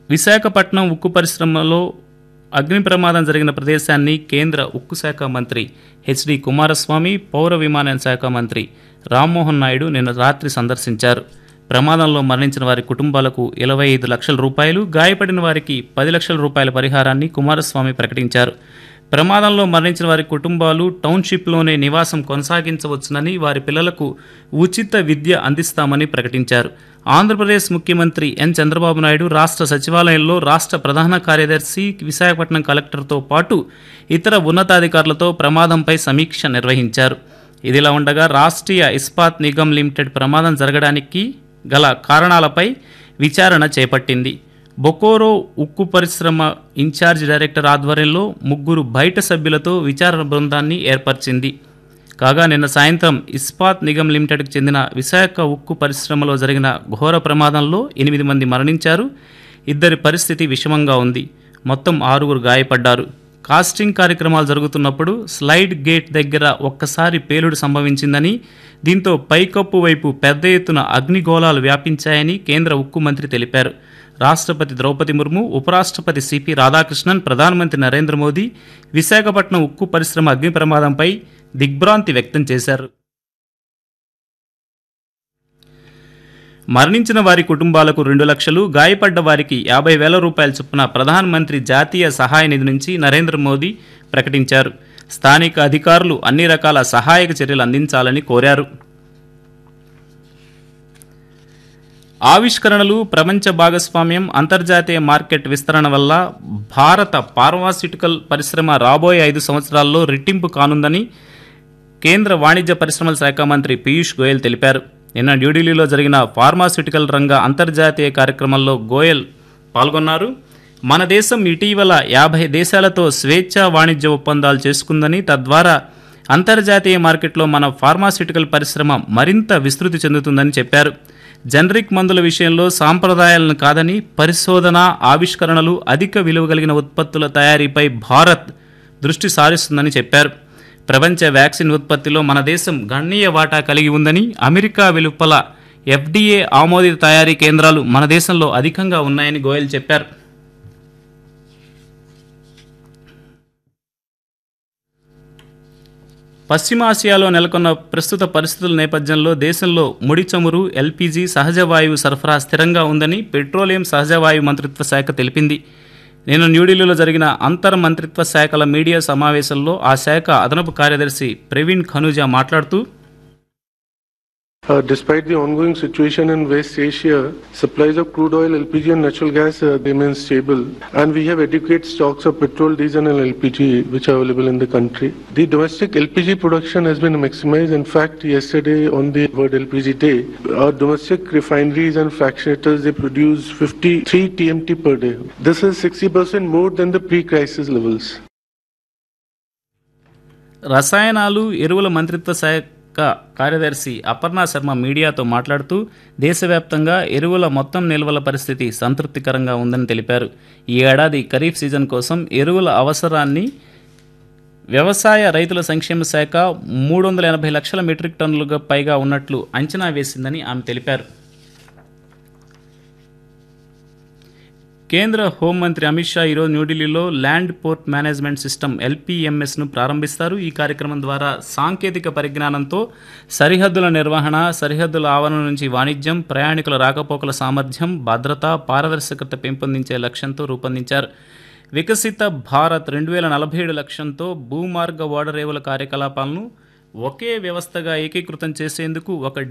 విశాఖపట్నం ఉక్కు పరిశ్రమలో అగ్ని ప్రమాదం జరిగిన ప్రదేశాన్ని కేంద్ర ఉక్కు శాఖ మంత్రి హెచ్డి కుమారస్వామి పౌర విమానయాన శాఖ మంత్రి రామ్మోహన్ నాయుడు నిన్న రాత్రి సందర్శించారు ప్రమాదంలో మరణించిన వారి కుటుంబాలకు ఇరవై ఐదు లక్షల రూపాయలు గాయపడిన వారికి పది లక్షల రూపాయల పరిహారాన్ని కుమారస్వామి ప్రకటించారు ప్రమాదంలో మరణించిన వారి కుటుంబాలు టౌన్షిప్లోనే నివాసం కొనసాగించవచ్చునని వారి పిల్లలకు ఉచిత విద్య అందిస్తామని ప్రకటించారు ఆంధ్రప్రదేశ్ ముఖ్యమంత్రి ఎన్ చంద్రబాబు నాయుడు రాష్ట్ర సచివాలయంలో రాష్ట్ర ప్రధాన కార్యదర్శి విశాఖపట్నం కలెక్టర్తో పాటు ఇతర ఉన్నతాధికారులతో ప్రమాదంపై సమీక్ష నిర్వహించారు ఇదిలా ఉండగా రాష్ట్రీయ ఇస్పాత్ నిగమ్ లిమిటెడ్ ప్రమాదం జరగడానికి గల కారణాలపై విచారణ చేపట్టింది బొకోరో ఉక్కు పరిశ్రమ ఇన్ఛార్జ్ డైరెక్టర్ ఆధ్వర్యంలో ముగ్గురు బయట సభ్యులతో విచారణ బృందాన్ని ఏర్పరిచింది కాగా నిన్న సాయంత్రం ఇస్పాత్ నిగమ్ లిమిటెడ్కి చెందిన విశాఖ ఉక్కు పరిశ్రమలో జరిగిన ఘోర ప్రమాదంలో ఎనిమిది మంది మరణించారు ఇద్దరి పరిస్థితి విషమంగా ఉంది మొత్తం ఆరుగురు గాయపడ్డారు కాస్టింగ్ కార్యక్రమాలు జరుగుతున్నప్పుడు స్లైడ్ గేట్ దగ్గర ఒక్కసారి పేలుడు సంభవించిందని దీంతో పైకప్పు వైపు పెద్ద ఎత్తున అగ్నిగోళాలు వ్యాపించాయని కేంద్ర ఉక్కు మంత్రి తెలిపారు రాష్ట్రపతి ద్రౌపది ముర్ము ఉపరాష్ట్రపతి సిపి రాధాకృష్ణన్ ప్రధానమంత్రి నరేంద్ర మోదీ విశాఖపట్నం ఉక్కు పరిశ్రమ అగ్ని ప్రమాదంపై దిగ్భ్రాంతి వ్యక్తం చేశారు మరణించిన వారి కుటుంబాలకు రెండు లక్షలు గాయపడ్డ వారికి యాభై వేల రూపాయల చొప్పున ప్రధానమంత్రి జాతీయ సహాయ నిధి నుంచి నరేంద్ర మోదీ ప్రకటించారు స్థానిక అధికారులు అన్ని రకాల సహాయక చర్యలు అందించాలని కోరారు ఆవిష్కరణలు ప్రపంచ భాగస్వామ్యం అంతర్జాతీయ మార్కెట్ విస్తరణ వల్ల భారత ఫార్మాస్యూటికల్ పరిశ్రమ రాబోయే ఐదు సంవత్సరాల్లో రెట్టింపు కానుందని కేంద్ర వాణిజ్య పరిశ్రమల శాఖ మంత్రి పీయూష్ గోయల్ తెలిపారు నిన్న న్యూఢిల్లీలో జరిగిన ఫార్మాస్యూటికల్ రంగ అంతర్జాతీయ కార్యక్రమంలో గోయల్ పాల్గొన్నారు మన దేశం ఇటీవల యాభై దేశాలతో స్వేచ్ఛా వాణిజ్య ఒప్పందాలు చేసుకుందని తద్వారా అంతర్జాతీయ మార్కెట్లో మన ఫార్మాస్యూటికల్ పరిశ్రమ మరింత విస్తృతి చెందుతుందని చెప్పారు జనరిక్ మందుల విషయంలో సాంప్రదాయాలను కాదని పరిశోధన ఆవిష్కరణలు అధిక విలువ కలిగిన ఉత్పత్తుల తయారీపై భారత్ దృష్టి సారిస్తుందని చెప్పారు ప్రపంచ వ్యాక్సిన్ ఉత్పత్తిలో మన దేశం గణనీయ వాటా కలిగి ఉందని అమెరికా వెలుపల ఎఫ్డీఏ ఆమోదిత తయారీ కేంద్రాలు మన దేశంలో అధికంగా ఉన్నాయని గోయల్ చెప్పారు పశ్చిమాసియాలో నెలకొన్న ప్రస్తుత పరిస్థితుల నేపథ్యంలో దేశంలో ముడి చమురు ఎల్పీజీ సహజ వాయువు సరఫరా స్థిరంగా ఉందని పెట్రోలియం సహజ వాయువు మంత్రిత్వ శాఖ తెలిపింది నిన్న న్యూఢిల్లీలో జరిగిన అంతర్ మంత్రిత్వ శాఖల మీడియా సమావేశంలో ఆ శాఖ అదనపు కార్యదర్శి ప్రవీణ్ ఖనుజా మాట్లాడుతూ Uh, despite the ongoing situation in West Asia, supplies of crude oil, LPG and natural gas uh, remain stable and we have adequate stocks of petrol, diesel and LPG which are available in the country. The domestic LPG production has been maximized. In fact, yesterday on the World LPG Day, our domestic refineries and fractionators, they produce 53 TMT per day. This is 60% more than the pre-crisis levels. రసాయనాలు ఎరువుల మంత్రిత్వ శాఖ కార్యదర్శి అపర్ణ శర్మ మీడియాతో మాట్లాడుతూ దేశవ్యాప్తంగా ఎరువుల మొత్తం నిల్వల పరిస్థితి సంతృప్తికరంగా ఉందని తెలిపారు ఈ ఏడాది ఖరీఫ్ సీజన్ కోసం ఎరువుల అవసరాన్ని వ్యవసాయ రైతుల సంక్షేమ శాఖ మూడు వందల ఎనభై లక్షల మెట్రిక్ టన్నులుగా పైగా ఉన్నట్లు అంచనా వేసిందని ఆమె తెలిపారు కేంద్ర హోంమంత్రి అమిత్ షా ఈరోజు న్యూఢిల్లీలో ల్యాండ్ పోర్ట్ మేనేజ్మెంట్ సిస్టమ్ ఎల్పీఎంఎస్ను ప్రారంభిస్తారు ఈ కార్యక్రమం ద్వారా సాంకేతిక పరిజ్ఞానంతో సరిహద్దుల నిర్వహణ సరిహద్దుల ఆవరణ నుంచి వాణిజ్యం ప్రయాణికుల రాకపోకల సామర్థ్యం భద్రత పారదర్శకత పెంపొందించే లక్ష్యంతో రూపొందించారు వికసిత భారత్ రెండు వేల నలభై ఏడు లక్ష్యంతో భూమార్గ ఓడరేవుల కార్యకలాపాలను ఒకే వ్యవస్థగా ఏకీకృతం చేసేందుకు ఒక